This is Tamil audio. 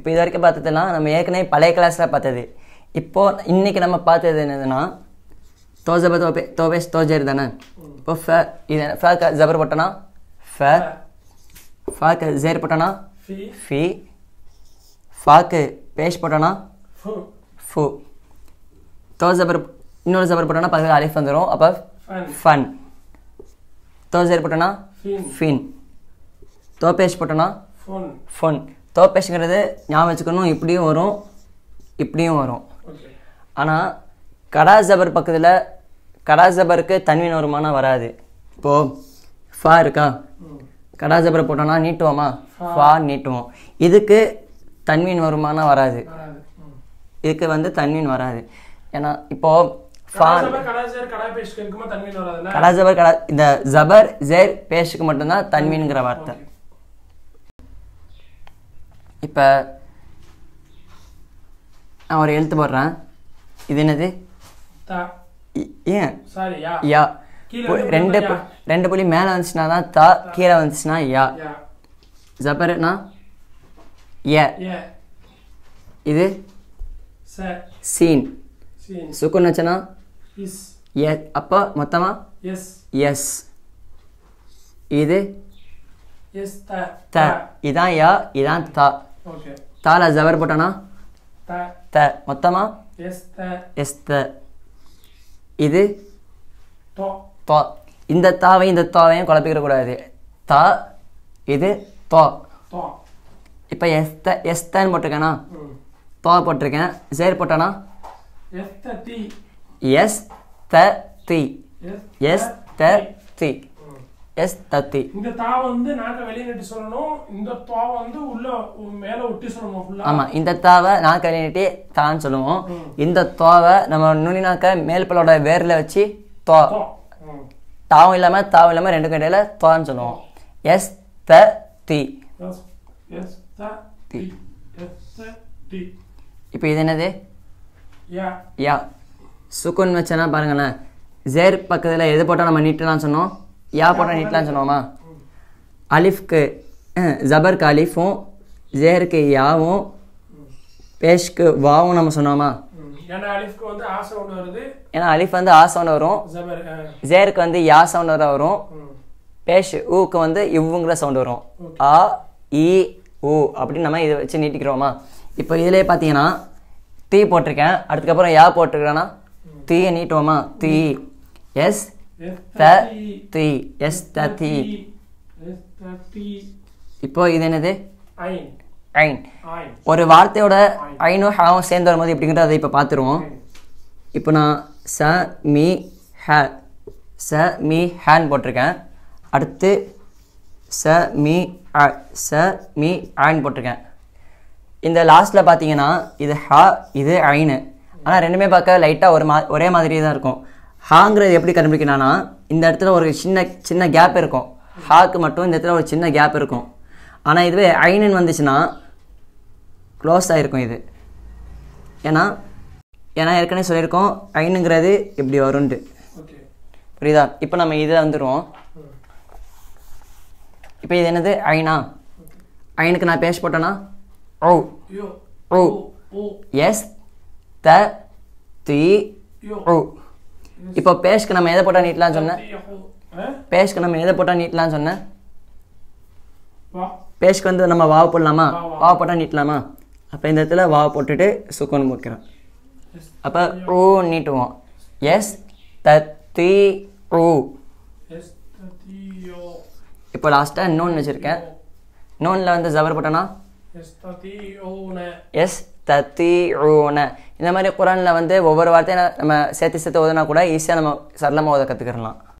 இப்போ இது வரைக்கும் பார்த்ததெல்லாம் நம்ம ஏற்கனவே பழைய கிளாஸில் பார்த்தது இப்போது இன்னைக்கு நம்ம பார்த்தது என்னதுன்னா தோ ஜபர் தோ பே தோ பேஸ் தோ ஜேர் தானே இப்போ ஃப இது ஃப க ஜபர் போட்டோன்னா ஃப ஃபாக்கு ஜேர் போட்டோன்னா في ஃபி ஃபாக்கு பேஷ் போட்டோன்னா فو ஃபு தோ ஜபர் இன்னொரு ஜபர் போட்டோன்னா பக்கத்தில் அலிஃப் வந்துடும் அப்போ فن ஃபன் தோ ஜேர் போட்டோன்னா فين ஃபின் தோ பேஷ் போட்டோன்னா فون ஃபொன் தோ பேஷுங்கிறது ஞாபகம் வச்சுக்கணும் இப்படியும் வரும் இப்படியும் வரும் اوكي ஆனால் கடா ஜபர் பக்கத்தில் கடா ஜபருக்கு தன்வீன் வருமானா வராது இப்போது ஃபா இருக்கா ம். கடா ஜபர் போட்டோன்னா நீட்டுவோமா ஃபா நீட்டுவோம் இதுக்கு தன்வீன் வருமானா வராது வராது ம். இதுக்கு வந்து தன்வீன் வராது ஏன்னா இப்போது ஃபா கடா ஜபர், கடா ஜேர், கடா பேஷ்க்கு இருக்குமா தன்வீன் வராதுல்ல? கடா ஜபர் கடா இந்த ஜபர் ஜேர் பேஷுக்கு மட்டும்தான் தன்வீன்ங்கிற வார்த்தை ஓகே. இப்போ நான் ஒரு எழுத்து போடுறேன் இது என்னது தா. இ- ஏன் சாரி, யா. யா கீழே பு- ரெண்டு ரெண்டு புள்ளி பு- ரெண்டு புள்ளி மேலே வந்துச்சுன்னா தான் தா கீழே வந்துச்சுன்னா யா யா. ஜபர்னா ஏ ஏ. இது ச. சீன் சீன். சுக்குன் வச்சனா இஸ். ஏ அப்போ மொத்தமாக எஸ். எஸ் இது எஸ், த. த இதான் யா இதான் தா ஓகே. தால ஜபர் போட்டோன்னா த. த மொத்தமாக எஸ், த. எஸ் த இது தோ. தா இந்த தாவையும் இந்த தாவையும் குழப்பிக்கிற கூடாது தா இது தா தோ. இப்போ எஸ்த எஸ்தன்னு போட்டிருக்கேனா ம். தா போட்டிருக்கேன் ஜேர் போட்டேனா எஸ், த, தி. எஸ் த தி எஸ், எஸ் த தி ம். எஸ் தத்தி இந்த தா வந்து நாக்க வெளியே நட்டு சொல்லணும் இந்த தா வந்து உள்ள உ- மேல ஒட்டி சொல்லணும் ஃபுல்லா ஆமாம் இந்த தாவை நாக்க நீட்டி தான்னு சொல்லுவோம் ம். இந்த தாவை நம்ம நுனி நாக்க மேல்பலோட வேரில் வச்சு தா தோ. ம். தாவும் இல்லாமல் தாவும் இல்லாமல் ரெண்டு கடையில் தான்னு சொல்லுவோம் எஸ் த தி எஸ், எஸ், த, தி. எஸ், த, தி. இப்போ இது என்னது யா. யா சுக்குன் வச்சேன்னா பாருங்களேன் ஜேர் பக்கத்தில் எது போட்டால் நம்ம நீட்டலாம் சொன்னோம் யா போட்டால் நீட்டலாம் சொன்னோமா ம். அலிஃப்க்கு அஹ், ஜபருக்கு அலிஃபும் ஜேருக்கு யாவும் பேஷ்க்கு வாவும் நம்ம சொன்னோமா ம். ஏன்னா அலிஃப்க்கு வந்து ஆ சவுண்ட் வருது ஏன்னா அலிஃப் வந்து ஆ சவுண்ட் வரும் ஜபர் ஆ. ஜேருக்கு வந்து யா சவுண்ட் வர வரும் ம். பேஷ் ஊக்கு வந்து இவ்வுங்கிற சவுண்ட் வரும் ஆ இ ஊ அப்படின்னு நம்ம இதை வச்சு நீட்டிக்கிறோமா இப்போ இதிலே பார்த்தீங்கன்னா தீ போட்டிருக்கேன் அதுக்கப்புறம் யா போட்டிருக்கிறேன்னா தீயை நீட்டுவோமா தீ எஸ் எஸ், த த, தி. தீ எஸ் த தீ எஸ், த, தி. இப்போ இது என்னது ஐன். ஐன் ஐன். ஒரு வார்த்தையோட ஐனும் ஹாவும் சேர்ந்து வரும்போது எப்படிங்கிறத அதை இப்போ பார்த்துருவோம் இப்போ நான் ச மீ ஹ ச மீ ஹேன் போட்டிருக்கேன் அடுத்து ச மீ அ ச மீ ஆன் போட்டிருக்கேன் இந்த லாஸ்ட்டில் பார்த்தீங்கன்னா இது ஹா இது ஐனு ஆனால் ரெண்டுமே பார்க்க லைட்டாக ஒரு மா ஒரே மாதிரி தான் இருக்கும் ஹாங்கிறது எப்படி கண்டுபிடிக்கணும்னா இந்த இடத்துல ஒரு சின்ன சின்ன கேப் இருக்கும் ஹாக்கு மட்டும் இந்த இடத்துல ஒரு சின்ன கேப் இருக்கும் ஆனால் இதுவே ஐனுன்னு வந்துச்சுன்னா க்ளோஸ் ஆகிருக்கும் இது ஏன்னா ஏன்னா ஏற்கனவே சொல்லியிருக்கோம் ஐனுங்கிறது இப்படி வரும்ட்டு ஓகே புரியுதா இப்போ நம்ம இதில் வந்துடுவோம் ம். இப்போ இது என்னது ஐனா ஐனுக்கு நான் பேச போட்டேன்னா ஓ யோ. ஓ ஓ. எஸ் த தி யோ. ஓ இப்போ பேஷ்க்கு நம்ம எதை போட்டால் நீட்டலாம் சொன்னேன் தி, ஹோ. ஆ? பேஷ்க்கு நம்ம எதை போட்டால் நீட்டலாம் சொன்னேன் வா. பேஷ்க்கு வந்து நம்ம வாவ் போடலாமா வா, வா. வாவ் போட்டால் நீட்டலாமா அப்போ இந்த இடத்துல வாவ் போட்டுட்டு சுக்குன்னு வைக்கிறோம் எஸ், அப்போ ஊ நீட்டுவோம் எஸ் த தி ஊ எஸ், த, தி, யோ. இப்போ லாஸ்ட்டாக இன்னொன்று வச்சுருக்கேன் இன்னொன்றில் வந்து ஜபர் போட்டோன்னா எஸ், த, தி, யோ, ந. எஸ் தத்தி ஊன இந்த மாதிரி குரானில் வந்து ஒவ்வொரு வார்த்தையும் நம்ம சேர்த்து சேர்த்து ஓதுனா கூட ஈஸியாக நம்ம சரளமாக ஓத கற்றுக்கிறலாம்